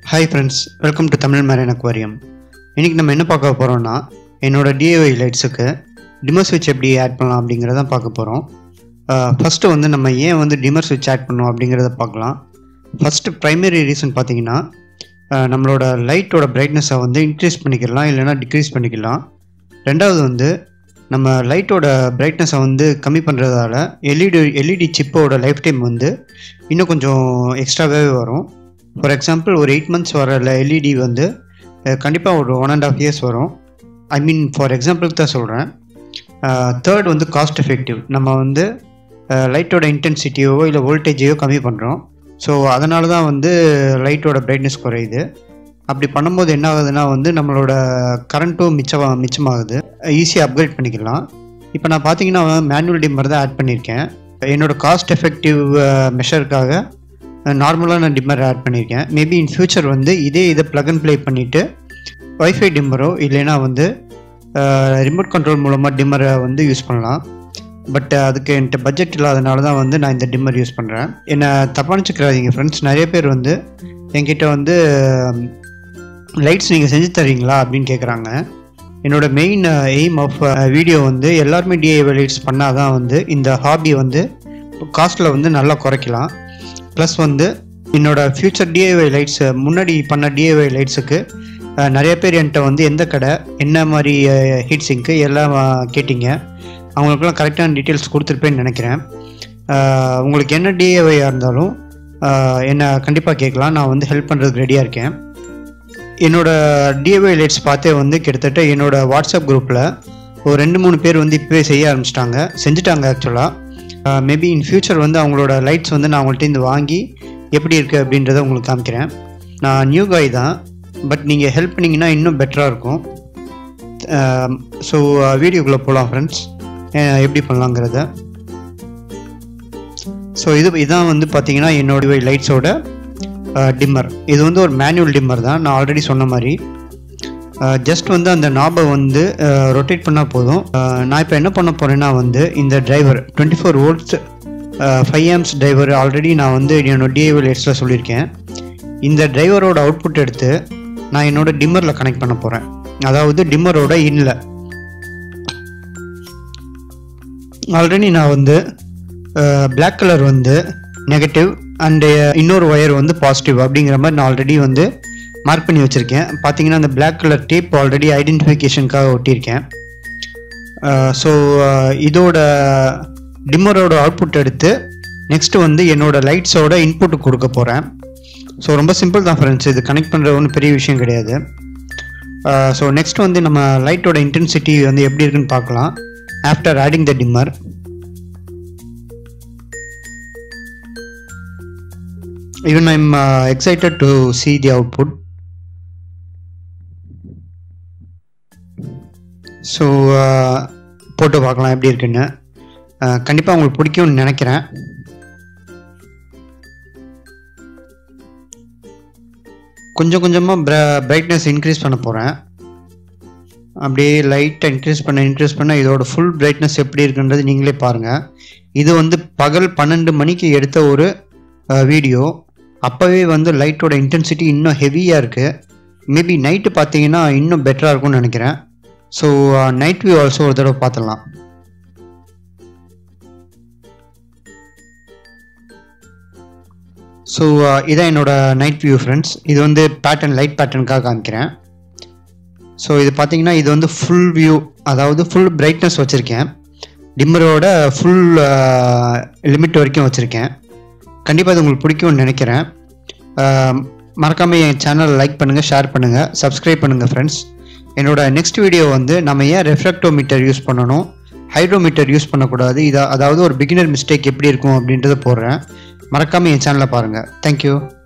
hi friends welcome to Tamil marine aquarium இன்றைக்கி நம்ம என்ன பார்க்க போகிறோம்னா என்னோட டிஏஒய் லைட்ஸுக்கு டிமர் ஸ்விட்ச் எப்படி ஆட் பண்ணலாம் அப்படிங்கிறத பார்க்க போகிறோம் ஃபஸ்ட்டு வந்து நம்ம ஏன் வந்து டிமர் ஸ்விட்ச் ஆட் பண்ணோம் அப்படிங்கிறத பார்க்கலாம் ஃபஸ்ட்டு ப்ரைமரி ரீசன் பார்த்தீங்கன்னா அஹ், நம்மளோட லைட்டோட பிரைட்னஸை வந்து இன்க்ரீஸ் பண்ணிக்கலாம் இல்லைன்னா டிக்ரீஸ் பண்ணிக்கலாம் ரெண்டாவது வந்து நம்ம லைட்டோட பிரைட்னஸை வந்து கம்மி பண்ணுறதால எல்இடி எல்இடி சிப்போட லைஃப் டைம் வந்து இன்னும் கொஞ்சம் எக்ஸ்ட்ராவே வரும் ஃபார் எக்ஸாம்பிள் ஒரு எயிட் மந்த்ஸ் வர எல்இடி வந்து கண்டிப்பாக ஒரு ஒன் அண்ட் ஆஃப் இயர்ஸ் வரும் ஐ மீன் ஃபார் எக்ஸாம்பிளுக்கு தான் சொல்கிறேன் தேர்ட் வந்து காஸ்ட் எஃபெக்டிவ் நம்ம வந்து லைட்டோட இன்டென்சிட்டியோ இல்லை வோல்டேஜையோ கம்மி பண்ணுறோம் ஸோ அதனால தான் வந்து லைட்டோட பிரைட்னஸ் குறையுது அப்படி பண்ணும்போது என்ன ஆகுதுன்னா வந்து நம்மளோட கரண்ட்டும் மிச்சம் மிச்சமாகுது ஈஸியாக அப்கிரேட் பண்ணிக்கலாம் இப்போ நான் பார்த்தீங்கன்னா மேனுவல் டிம்மர் தான் ஆட் பண்ணியிருக்கேன் என்னோட காஸ்ட் எஃபெக்டிவ் மெஷருக்காக நார்மலாக நான் டிம்மர் ஆட் பண்ணியிருக்கேன் மேபி இன் ஃபியூச்சர் வந்து இதே இதை ப்ளக் அண்ட் ப்ளே பண்ணிவிட்டு ஒய்ஃபை டிம்மரோ இல்லைன்னா வந்து ரிமோட் கண்ட்ரோல் மூலமாக டிம்மரை வந்து யூஸ் பண்ணலாம் பட் அதுக்கு என்கிட்ட பட்ஜெட் இல்லாதனால தான் வந்து நான் இந்த டிம்மர் யூஸ் பண்ணுறேன் என்னை தப்பானிச்சுக்கிறாதீங்க ஃப்ரெண்ட்ஸ் நிறைய பேர் வந்து என்கிட்ட வந்து லைட்ஸ் நீங்கள் செஞ்சு தரீங்களா அப்படின்னு கேட்குறாங்க என்னோட மெயின் எய்ம் ஆஃப் வீடியோ வந்து எல்லாருமே டிஐவை லைட்ஸ் பண்ணால் தான் வந்து இந்த ஹாபி வந்து காஸ்ட்டில் வந்து நல்லா குறைக்கலாம் ப்ளஸ் வந்து என்னோட ஃப்யூச்சர் டிஐஒய் லைட்ஸ் முன்னாடி பண்ண டிஐஒய் லைட்ஸுக்கு நிறைய பேர் என்கிட்ட வந்து எந்த கடை என்ன மாதிரி ஹீட் சிங்க்கு எல்லாம் அஹ், கேட்டிங்க அவங்களுக்குலாம் கரெக்டான டீட்டெயில்ஸ் கொடுத்துருப்பேன்னு நினைக்கிறேன் அஹ், உங்களுக்கு என்ன டிஐஒயாக இருந்தாலும் அஹ், என்னை கண்டிப்பாக கேட்கலாம் நான் வந்து ஹெல்ப் பண்ணுறதுக்கு ரெடியாக இருக்கேன் என்னோட டிஐஒய் லைட்ஸ் பார்த்தே வந்து கிட்டத்தட்ட என்னோட வாட்ஸ்அப் குரூப்பில் ஒரு ரெண்டு மூணு பேர் வந்து இப்போவே செய்ய ஆரம்பிச்சிட்டாங்க செஞ்சுட்டாங்க ஆக்சுவலாக மேபி இன் ஃபியூச்சர் வந்து அவங்களோட லைட்ஸ் வந்து நான் அவங்கள்ட்ட இருந்து வாங்கி எப்படி இருக்குது அப்படின்றத உங்களுக்கு காமிக்கிறேன் நான் நியூ காய் தான் பட் நீங்கள் ஹெல்ப் பண்ணிங்கன்னா இன்னும் பெட்டராக இருக்கும் ஸோ வீடியோக்குள்ளே போகலாம் ஃப்ரெண்ட்ஸ் எப்படி பண்ணலாங்கிறத ஸோ இது இதான் வந்து பார்த்தீங்கன்னா என்னோட லைட்ஸோட டிம்மர் இது வந்து ஒரு மேனுவல் டிம்மர் தான் நான் ஆல்ரெடி சொன்ன மாதிரி ஜஸ்ட் வந்து அந்த நாபை வந்து ரொட்டேட் பண்ணால் போதும் அஹ், நான் இப்போ என்ன பண்ண போகிறேன்னா வந்து இந்த driver twenty four volts five amps driver already நான் வந்து என்னோட டிஏவி லைட்ஸில் சொல்லியிருக்கேன் இந்த டிரைவரோட அவுட்புட் எடுத்து நான் என்னோட டிம்மரில் கனெக்ட் பண்ண போகிறேன் அதாவது டிம்மரோட இன்ல ஆல்ரெடி நான் வந்து பிளாக் கலர் வந்து நெகட்டிவ் அண்டு இன்னொரு ஒயர் வந்து பாசிட்டிவ் அப்படிங்கிற மாதிரி நான் ஆல்ரெடி வந்து மார்க் பண்ணி வச்சுருக்கேன் பார்த்தீங்கன்னா அந்த பிளாக் கலர் டேப் ஆல்ரெடி ஐடென்டிஃபிகேஷனுக்காக ஒட்டியிருக்கேன் ஸோ இதோட டிம்மரோட அவுட்புட் எடுத்து நெக்ஸ்ட்டு வந்து என்னோட லைட்ஸோட இன்புட் கொடுக்க போகிறேன் ஸோ ரொம்ப சிம்பிள் தான் ஃப்ரெண்ட்ஸ் இது கனெக்ட் பண்ணுறது ஒன்றும் பெரிய விஷயம் கிடையாது ஸோ நெக்ஸ்ட் வந்து நம்ம லைட்டோட இன்டென்சிட்டி வந்து எப்படி இருக்குன்னு பார்க்கலாம் after adding the dimmer even i'm uh, excited to see the output so போட்டு பார்க்கலாம் எப்படி இருக்குன்னு கண்டிப்பாக உங்களுக்கு பிடிக்கும்னு நினைக்கிறேன் கொஞ்சம் கொஞ்சமாக பிரைட்னஸ் இன்க்ரீஸ் பண்ண போகிறேன் அப்படியே லைட்டாக இன்க்ரீஸ் பண்ண இன்க்ரீஸ் பண்ண இதோட ஃபுல் பிரைட்னஸ் எப்படி இருக்குன்றது நீங்களே பாருங்கள் இது வந்து பகல் பன்னெண்டு மணிக்கு எடுத்த ஒரு வீடியோ அப்போவே வந்து லைட்டோட இன்டென்சிட்டி இன்னும் ஹெவியாக இருக்குது மேபி நைட்டு பார்த்தீங்கன்னா இன்னும் பெட்டராக இருக்கும்னு நினைக்கிறேன் ஸோ நைட் வியூ ஆல்சோ ஒரு தடவை பார்த்துடலாம் ஸோ இதான் என்னோட நைட் வியூ ஃப்ரெண்ட்ஸ் இது வந்து பேட்டர்ன் லைட் பேட்டர்னுக்காக காமிக்கிறேன் ஸோ இது பார்த்தீங்கன்னா இது வந்து ஃபுல் வியூ அதாவது ஃபுல் பிரைட்னஸ் வச்சுருக்கேன் டிம்மரோட ஃபுல் லிமிட் வரைக்கும் வச்சுருக்கேன் கண்டிப்பாக இது உங்களுக்கு பிடிக்கும்னு நினைக்கிறேன் மறக்காமல் என் சேனலை லைக் பண்ணுங்கள் ஷேர் பண்ணுங்கள் சப்ஸ்கிரைப் பண்ணுங்கள் ஃப்ரெண்ட்ஸ் என்னோட நெக்ஸ்ட் வீடியோ வந்து நம்ம ஏன் ரெஃப்ராக்டோமீட்டர் யூஸ் பண்ணணும் ஹைட்ரோமீட்டர் யூஸ் பண்ணக்கூடாது இதை அதாவது ஒரு பிகினர் மிஸ்டேக் எப்படி இருக்கும் அப்படின்றத போடுறேன் மறக்காமல் என் சேனலை பாருங்கள் தேங்க்யூ